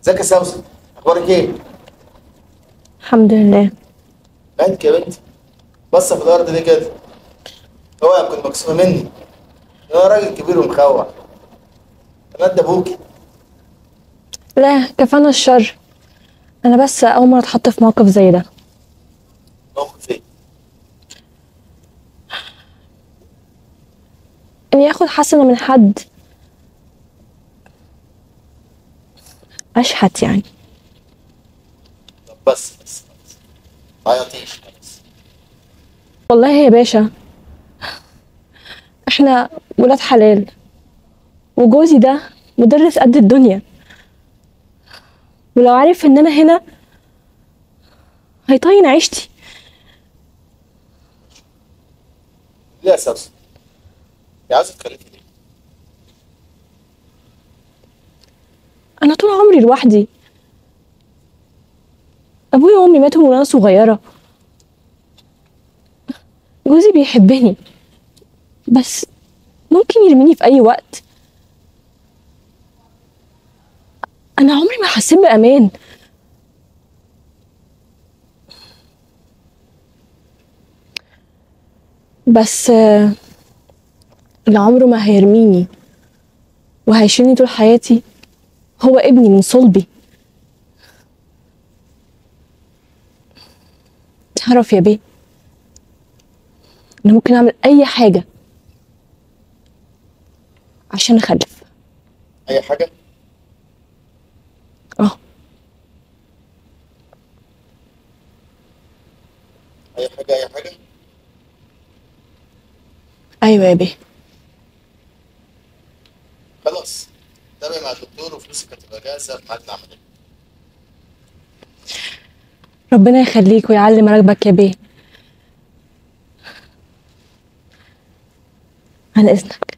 ازيك يا سوسن اخبارك ايه الحمد لله مالك يا بنتي بصه في الارض ليه كده اوعى تكون مكسوفه مني انا راجل كبير ومخوع انا قد ابوكي لا كفانا الشر انا بس اول مره اتحط في موقف زي ده موقف ايه اني اخد حسنه من حد اشحت يعني طب بس بس بس ما عيطيش خلاص والله يا باشا احنا ولاد حلال وجوزي ده مدرس قد الدنيا ولو عارف ان انا هنا هيطين عيشتي ليه يا سوسن يا عايزه تخليكي ليه انا طول عمري لوحدي ابويا وامي ماتوا وانا صغيره جوزي بيحبني بس ممكن يرميني في اي وقت انا عمري ما حسيت بامان بس آه، اللي عمره ما هيرميني وهيشيلني طول حياتي هو ابني من صلبي تعرف يا بيه انا ممكن اعمل اي حاجه عشان اخلف اي حاجه اه اي حاجه اي حاجه ايوه يا بيه خلاص تابع مع الدكتور وفلوسك هتبقى جاهزه في ميعاد العمليه ربنا يخليك ويعلي مراكبك يا بيه عن اذنك